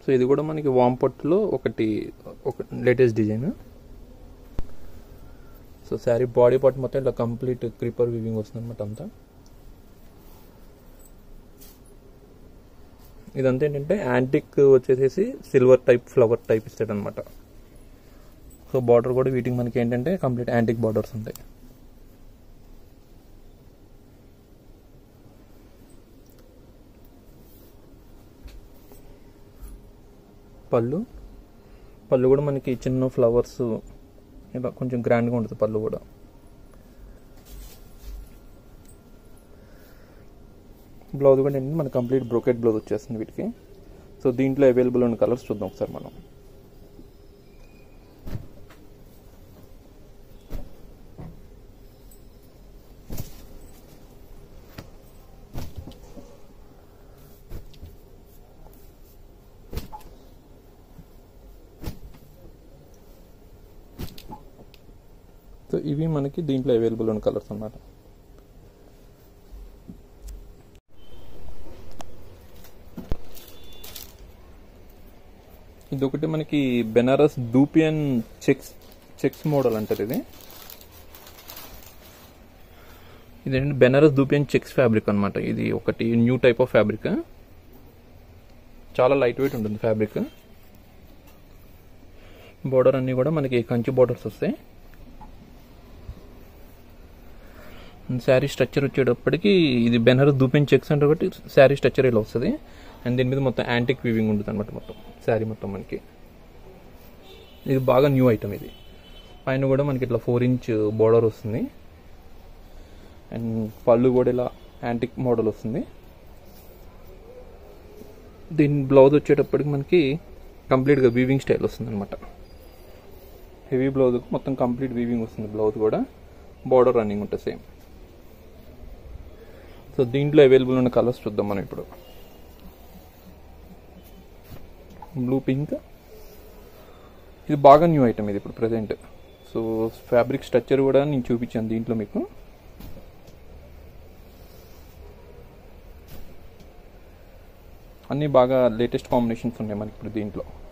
so ఇది కూడా మనకి వామ్ పట్టులో ఒకటి ఒక latest design so sari body part మొత్తం ఇట్లా కంప్లీట్ క్రీపర్ వీవింగ్ వస్తుంది అనమాట అంతా ఇదంతా ఏంటంటే యాంటిక్ వచ్చేసేసి సిల్వర్ టైప్ ఫ్లవర్ టైప్ ఇస్తాడు అనమాట సో బార్డర్ కూడా వీటికి మనకి ఏంటంటే కంప్లీట్ యాంటిక్ బార్డర్స్ ఉంటాయి పళ్ళు పళ్ళు కూడా మనకి చిన్న ఫ్లవర్స్ ఇలా కొంచెం గ్రాండ్గా ఉంటుంది పళ్ళు కూడా బ్లౌజ్ కూడా ఏంటంటే మనకి కంప్లీట్ బ్రోకెట్ బ్లౌజ్ వచ్చేస్తుంది వీటికి సో దీంట్లో అవైలబుల్ ఉన్న కలర్స్ చూద్దాం ఒకసారి మనం సో ఇవి మనకి దీంట్లో అవైలబుల్ ఉన్న కలర్స్ అన్నమాట ఇది ఒకటి మనకి Banaras dupion checks checks model అంటారు ఇది ఇదేంటి బెనారస్ దూపియన్ చెక్స్ ఫ్యాబ్రిక్ అనమాట ఇది ఒకటి న్యూ టైప్ ఆఫ్ ఫ్యాబ్రిక్ చాలా లైట్ వెయిట్ ఉంటుంది ఫ్యాబ్రిక్ బోర్డర్ అన్నీ కూడా మనకి కంచి బోర్డర్స్ వస్తాయి శారీ స్ట్రక్చర్ వచ్చేటప్పటికి ఇది బెనారస్ దూపిన్ చెక్స్ అంటే కాబట్టి శారీ స్ట్రక్చర్ ఇలా వస్తుంది అండ్ దీని మీద మొత్తం యాంటిక్ వీవింగ్ ఉంటుంది అనమాట మొత్తం శారీ మొత్తం మనకి ఇది బాగా న్యూ ఐటమ్ ఇది పైన కూడా మనకి ఇట్లా ఫోర్ ఇంచ్ బోర్డర్ వస్తుంది అండ్ పళ్ళు కూడా ఇలా యాంటిక్ మోడల్ వస్తుంది దీని బ్లౌజ్ వచ్చేటప్పటికి మనకి కంప్లీట్గా వీవింగ్ స్టైల్ వస్తుంది అనమాట హెవీ బ్లౌజ్ మొత్తం కంప్లీట్ వీవింగ్ వస్తుంది బ్లౌజ్ కూడా బార్డర్ రన్నింగ్ ఉంటుంది సేమ్ సో దీంట్లో అవైలబుల్ ఉన్న కలర్స్ చూద్దాం మనం ఇప్పుడు బ్లూ పింక్ ఇది బాగా న్యూ ఐటమ్ ఇది ఇప్పుడు ప్రజెంట్ సో ఫ్యాబ్రిక్ స్ట్రక్చర్ కూడా నేను చూపించాను దీంట్లో మీకు అన్నీ బాగా లేటెస్ట్ కాంబినేషన్స్ ఉన్నాయి మనకి ఇప్పుడు దీంట్లో